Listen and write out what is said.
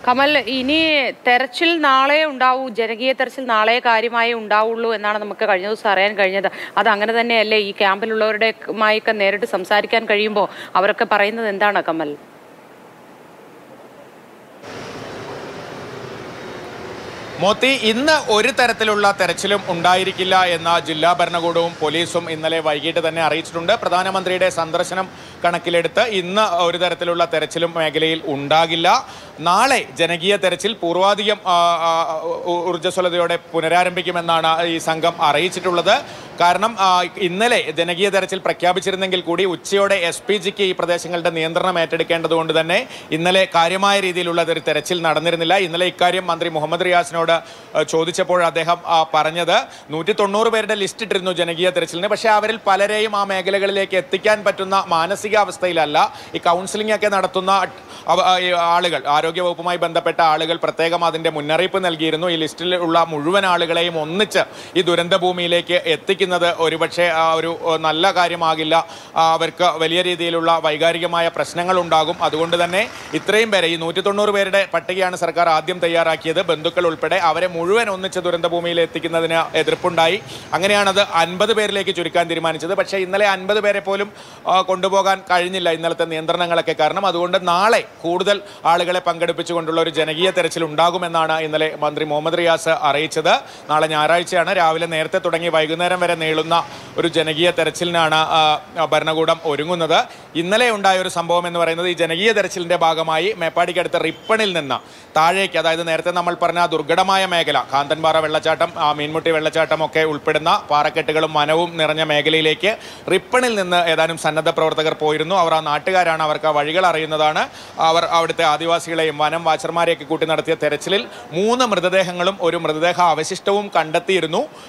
കമൽ ഇനി തെരച്ചിൽ നാളെ ഉണ്ടാവൂ ജനകീയ തെരച്ചിൽ നാളെ കാര്യമായി ഉണ്ടാവുള്ളൂ എന്നാണ് നമുക്ക് കഴിഞ്ഞ ദിവസം അറിയാൻ കഴിഞ്ഞത് അത് അങ്ങനെ തന്നെയല്ലേ ഈ ക്യാമ്പിലുള്ളവരുടെ മായൊക്കെ നേരിട്ട് സംസാരിക്കാൻ കഴിയുമ്പോൾ അവരൊക്കെ പറയുന്നത് എന്താണ് കമൽ മോത്തി ഇന്ന് ഒരു തരത്തിലുള്ള തെരച്ചിലും ഉണ്ടായിരിക്കില്ല എന്ന ജില്ലാ ഭരണകൂടവും പോലീസും ഇന്നലെ വൈകിട്ട് തന്നെ അറിയിച്ചിട്ടുണ്ട് പ്രധാനമന്ത്രിയുടെ സന്ദർശനം കണക്കിലെടുത്ത് ഇന്ന് ഒരു തരത്തിലുള്ള തെരച്ചിലും മേഖലയിൽ ഉണ്ടാകില്ല നാളെ ജനകീയ തെരച്ചിൽ പൂർവാധികം ആ, ആ, ഊ- ഊർജ്ജസ്വലതയോടെ പുനരാരംഭിക്കുമെന്നാണ് ഈ സംഘം അറിയിച്ചിട്ടുള്ളത് കാരണം ആ, ഇന്നലെ ജനകീയ തെരച്ചിൽ പ്രഖ്യാപിച്ചിരുന്നെങ്കിൽ കൂടി ഉച്ചയോടെ എസ് പി ജിക്ക് ഈ പ്രദേശങ്ങളുടെ നിയന്ത്രണം ഏറ്റെടുക്കേണ്ടതുകൊണ്ട് തന്നെ ഇന്നലെ കാര്യമായ രീതിയിലുള്ള ഒരു തെരച്ചിൽ നടന്നിരുന്നില്ല ഇന്നലെ ഇക്കാര്യം മന്ത്രി മുഹമ്മദ് റിയാസിനോട് ആ, ചോദിച്ചപ്പോൾ അദ്ദേഹം ആ, പറഞ്ഞത് നൂറ്റി തൊണ്ണൂറ് പേരുടെ ലിസ്റ്റ് ഇട്ടിരുന്നു ജനകീയ തെരച്ചിലിന് പക്ഷേ അവരിൽ പലരെയും ആ മേഖലകളിലേക്ക് എത്തിക്കാൻ പറ്റുന്ന മാനസികാവസ്ഥയിലല്ല ഈ കൗൺസിലിംഗ് ഒക്കെ നടത്തുന്ന അവ- ആ, ഈ ആളുകൾ ആരോഗ്യവകുപ്പുമായി ബന്ധപ്പെട്ട ആളുകൾ പ്രത്യേകം അതിന്റെ മുന്നറിയിപ്പ് നൽകിയിരുന്നു ഈ ലിസ്റ്റിൽ ഉള്ള മുഴുവൻ ആളുകളെയും ഒന്നിച്ച് ഈ ദുരന്ത ഭൂമിയിലേക്ക് എത്തിക്കുന്നത് ഒരുപക്ഷെ ആ, ഒരു ആ, നല്ല കാര്യമാകില്ല ആ, അവർക്ക് വലിയ രീതിയിലുള്ള വൈകാരികമായ പ്രശ്നങ്ങൾ ഉണ്ടാകും അതുകൊണ്ട് തന്നെ ഇത്രയും പേരെ ഈ നൂറ്റി തൊണ്ണൂറ് പേരുടെ പട്ടികയാണ് സർക്കാർ ആദ്യം തയ്യാറാക്കിയത് ബന്ധുക്കൾ ഉൾപ്പെടെ അവരെ മുഴുവൻ ഒന്നിച്ച് ദുരന്ത ഭൂമിയിൽ എത്തിക്കുന്നതിന് എതിർപ്പുണ്ടായി അങ്ങനെയാണത് അൻപത് പേരിലേക്ക് ചുരുക്കാൻ തീരുമാനിച്ചത് പക്ഷേ ഇന്നലെ അൻപത് പേരെ പോലും ആ, കൊണ്ടുപോകാൻ കഴിഞ്ഞില്ല ഇന്നലത്തെ നിയന്ത്രണങ്ങളൊക്കെ കാരണം അതുകൊണ്ട് നാളെ കൂടുതൽ ആളുകളെ പങ്കെടുപ്പിച്ചുകൊണ്ടുള്ള ഒരു ജനകീയ തെരച്ചിൽ ഉണ്ടാകുമെന്നാണ് ഇന്നലെ മന്ത്രി മുഹമ്മദ് റിയാസ് അറിയിച്ചത് നാളെ ഞായറാഴ്ചയാണ് രാവിലെ നേരത്തെ തുടങ്ങി വൈകുന്നേരം വരെ നീളുന്ന ഒരു ജനകീയ തെരച്ചിലിനാണ് ആ, ഭരണകൂടം ഒരുങ്ങുന്നത് ഇന്നലെ ഉണ്ടായ ഒരു സംഭവം എന്ന് പറയുന്നത് ഈ ജനകീയ തെരച്ചിലിന്റെ ഭാഗമായി മേപ്പാടിക്കടുത്ത റിപ്പണിൽ നിന്ന് താഴേക്ക് അതായത് നേരത്തെ നമ്മൾ പറഞ്ഞ ആ ദുർഘടമായ മേഖല കാന്തൻപാറ വെള്ളച്ചാട്ടം ആ മീൻമുട്ടി വെള്ളച്ചാട്ടം ഒക്കെ ഉൾപ്പെടുന്ന പാറക്കെട്ടുകളും വനവും നിറഞ്ഞ മേഖലയിലേക്ക് റിപ്പണിൽ നിന്ന് ഏതാനും സന്നദ്ധ പ്രവർത്തകർ പോയിരുന്നു അവർ ആ നാട്ടുകാരാണ് അവർക്ക് ആ വഴികൾ അറിയുന്നതാണ് അവർ അവിടുത്തെ ആദിവാസികളെയും വനം വാച്ചർമാരെയൊക്കെ കൂട്ടി നടത്തിയ തെരച്ചിലിൽ മൂന്ന് മൃതദേഹങ്ങളും ഒരു മൃതദേഹ അവശിഷ്ടവും കണ്ടെത്തിയിരുന്നു